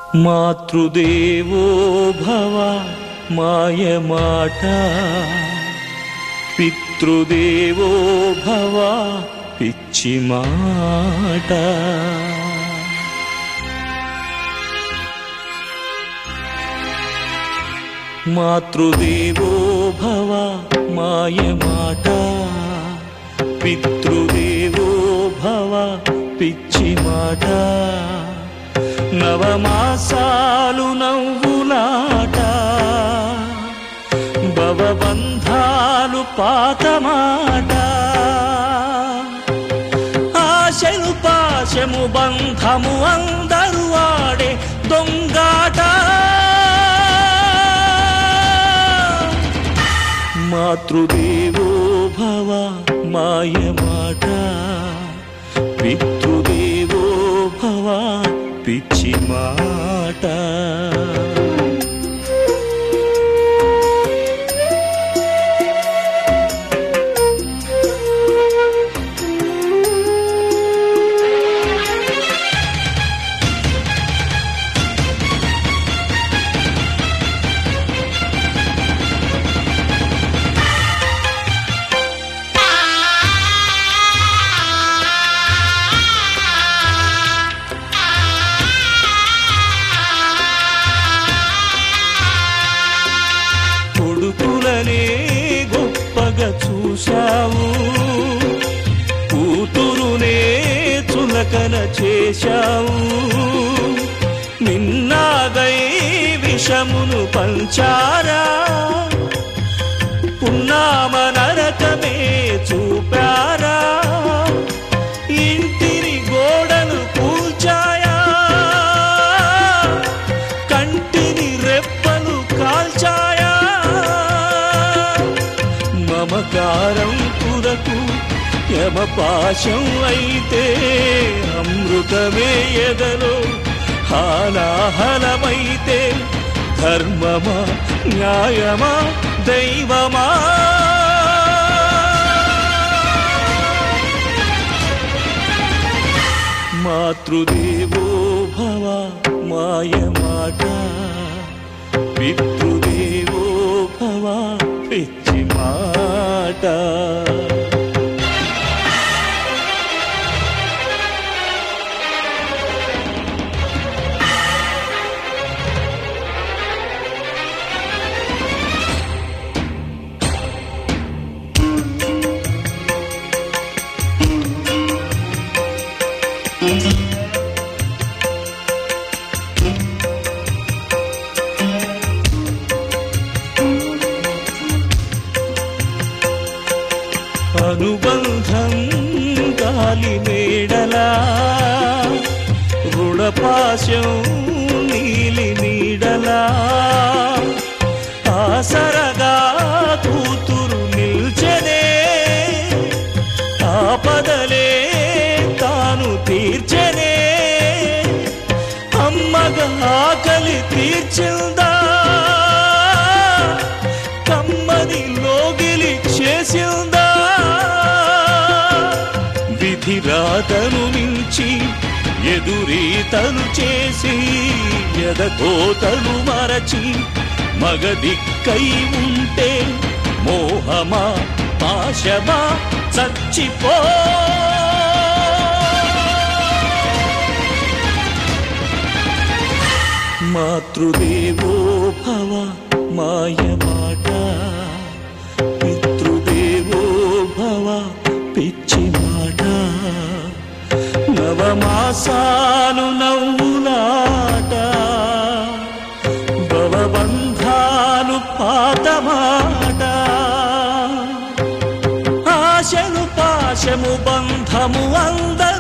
మాతృదేవో భవ మాయమాట పితృదేవో భవ పిచ్చి మాట మాతృదేవో భవ మాయమాట పితృదేవో భవ పిచ్చి మాట నవమాసాలు నవ్వులాట భవబంధాలు పాతమాట ఆశలు పాశము బంధము అందరు వాడే దొంగాట మాతృదేవో భవ మాయమాట పితృదేవో భవ పిచ్చి మాట కొడుకులనే గొప్పగా చూశావు కూతురునే చులకన చేశావు నిన్నాగై విషమును పంచారా పున్నామ నరకమే చూపారా ఇంటిని గోడలు కూల్చాయా కంటిని రెప్పలు కాల్చాయా మమకారం కురకు యమపాశం అయితే అమృతమే ఎదలో హాలాహలమైతే ధర్మమా న్యాయమా దైవమా మాతృదేవో భవ మాయమాట పితృదేవో భవ పిచ్చి మాట అనుబంధం గాలి మేడలా రుణపాశం నీలి నీడలా ఆసరగా కూతురు నిల్చనే ఆపదలే తాను తీర్చనే అమ్మగా ఆకలి తీర్చిందా కమ్మది లోగిలి చేసిందా విధి రాతను మించి ఎదురీతలు చేసి ఎదగోతలు మరచి మగదిక్కై ఉంటే మోహమా పాశమా చచ్చిపో మాతృదేవో భవ మాయమాట పితృదేవో భవ పిచ్చి మాట నవమాసాలు నవ్వులాట భవబంధాలు పాతమాట ఆశలు పాశము బంధము అందరు